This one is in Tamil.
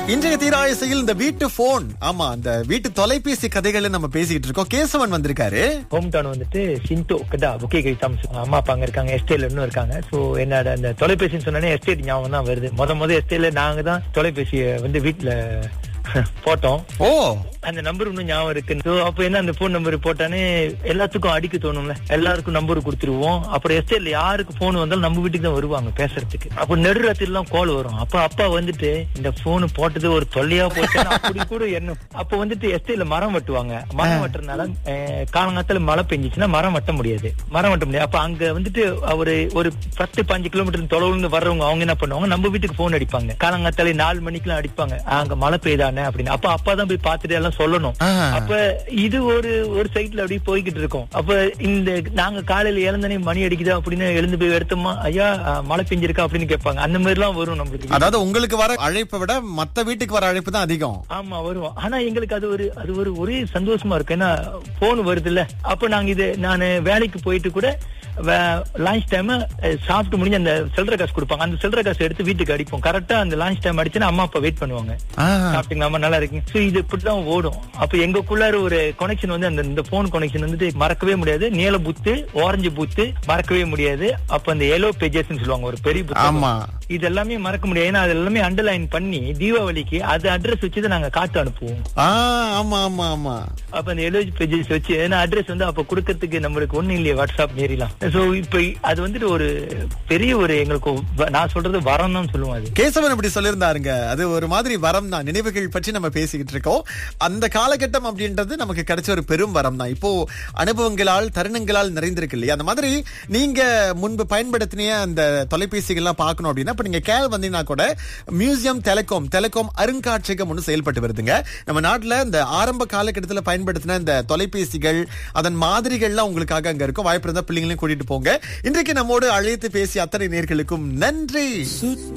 இன்றைய தீராயசையில் இந்த வீட்டு போன் ஆமா அந்த வீட்டு தொலைபேசி கதைகளை நம்ம பேசிட்டு இருக்கோம் கேசவன் வந்திருக்காரு ஹோம் டவுன் வந்துட்டு சிண்டோ கடா புக்கே கை தாமஸ் அம்மா அப்பா அங்க இருக்காங்க எஸ்டேட்ல இன்னும் இருக்காங்க சோ என்னோட அந்த தொலைபேசின்னு சொன்னோன்னே எஸ்டேட் ஞாபகம் தான் வருது முத முத எஸ்டேட்ல நாங்க தான் தொலைபேசியை வந்து வீட்டுல போட்டோம் ஓ அந்த நம்பர் இன்னும் ஞாபகம் இருக்கு So, அப்ப என்ன அந்த போன் நம்பர் போட்டானே எல்லாத்துக்கும் அடிக்க தோணும்ல எல்லாருக்கும் நம்பர் கொடுத்துருவோம் அப்புறம் எஸ்டேட்ல யாருக்கு போன் வந்தாலும் நம்ம வீட்டுக்கு தான் வருவாங்க பேசுறதுக்கு அப்ப நெடுராத்திரி எல்லாம் கால் வரும் அப்ப அப்பா வந்துட்டு இந்த போன் போட்டது ஒரு தொல்லையா போச்சு அப்படி கூட எண்ணம் அப்ப வந்துட்டு எஸ்டேட்ல மரம் வெட்டுவாங்க மரம் வெட்டுறதுனால அஹ், காலங்காலத்துல மழை பெஞ்சிச்சுன்னா மரம் வெட்ட முடியாது மரம் வெட்ட முடியாது அப்ப அங்க வந்துட்டு ஒரு ஒரு பத்து பாஞ்சு கிலோமீட்டர் தொலைவுல இருந்து வர்றவங்க அவங்க என்ன பண்ணுவாங்க நம்ம வீட்டுக்கு போன் அடிப்பாங்க காலங்காத்தாலே நாலு மணிக்கெல்லாம் அடிப்பாங்க அங்க மழை பெய்தானே அப்படின்னு அப்ப அப்பா தான் போய் பார்த்துட்டு எல்லாம் சொல்லணும் ஆ. அப்ப இது ஒரு ஒரு சைட்ல அப்படியே போய்கிட்டு இருக்கோம் அப்ப இந்த நாங்க காலையில இழந்தனே மணி அடிக்குதா அப்படின்னு எழுந்து போய் எடுத்தோமா ஐயா அஹ், மழை பெஞ்சிருக்கா அப்படின்னு கேட்பாங்க அந்த மாதிரி எல்லாம் வரும் நம்மளுக்கு அதாவது உங்களுக்கு வர அழைப்பை விட மத்த வீட்டுக்கு வர அழைப்பு தான் அதிகம் ஆமா வருவோம் ஆனா எங்களுக்கு அது ஒரு அது ஒரு ஒரே சந்தோஷமா இருக்கு ஏன்னா போன் வருது இல்ல அப்ப நாங்க இது நான் வேலைக்கு போயிட்டு கூட லான்ச் டைம் சாப்பிட்டு முடிஞ்சு அந்த சில்லறை காசு கொடுப்பாங்க அந்த சில்லறை காசு எடுத்து வீட்டுக்கு அடிப்போம் கரெக்டா அந்த லான்ச் டைம் அடிச்சுன்னா அம்மா அப்பா வெயிட் பண்ணுவாங்க ஆ. சாப்பிட்டீங்களா அம்மா நல்லா இருக்கீங்க சோ இது இப்படிதான் ஓடும் அப்ப எங்களுக்குள்ளார ஒரு கனெக்ஷன் வந்து அந்த இந்த போன் கனெக்ஷன் வந்துட்டு மறக்கவே முடியாது நீல புத்து ஆரஞ்சு புத்து மறக்கவே முடியாது அப்ப அந்த எல்லோ பேஜஸ் சொல்லுவாங்க ஒரு பெரிய புத்தகம். ஆமா இது எல்லாமே மறக்க முடியாது ஏன்னா அது எல்லாமே அண்டர்லைன் பண்ணி தீபாவளிக்கு அது அட்ரஸ் வச்சு தான் நாங்க காத்து அனுப்புவோம் ஆ ஆமா ஆமா ஆமா அப்ப அந்த எலோஜி பேஜஸ் வச்சு ஏன்னா அட்ரஸ் வந்து அப்ப கொடுக்கறதுக்கு நம்மளுக்கு ஒண்ணு இல்லையே வாட்ஸ்அப் நேரிலாம் சோ இப்ப அது வந்துட்டு ஒரு பெரிய ஒரு எங்களுக்கு வ- நான் சொல்றது வரம் தான் சொல்லுவோம் அது கேசவன் இப்படி சொல்லியிருந்தாருங்க அது ஒரு மாதிரி வரம் தான் நினைவுகள் பற்றி நம்ம பேசிக்கிட்டு இருக்கோம் அந்த காலகட்டம் அப்படின்றது நமக்கு கிடைச்ச ஒரு பெரும் வரம் தான் இப்போ அனுபவங்களால் தருணங்களால் நிறைந்திருக்கு இல்லையா அந்த மாதிரி நீங்க முன்பு பயன்படுத்தின அந்த தொலைபேசிகள்லாம் பார்க்கணும் அப்படின்னா இப்ப நீங்க கேள் வந்தீங்கன்னா கூட மியூசியம் டெலிகாம் டெலிகாம் அருங்காட்சியகம் ஒன்று செயல்பட்டு வருதுங்க நம்ம நாட்டுல இந்த ஆரம்ப காலகட்டத்தில் பயன்படுத்தின இந்த தொலைபேசிகள் அதன் மாதிரிகள்லாம் உங்களுக்காக அங்க இருக்கும் வாய்ப்பு இருந்தா பிள்ளைங்களையும் கூட்டிட்டு போங்க இன்றைக்கு நம்மோடு அழைத்து பேசிய அத்தனை நேர்களுக்கும் நன்றி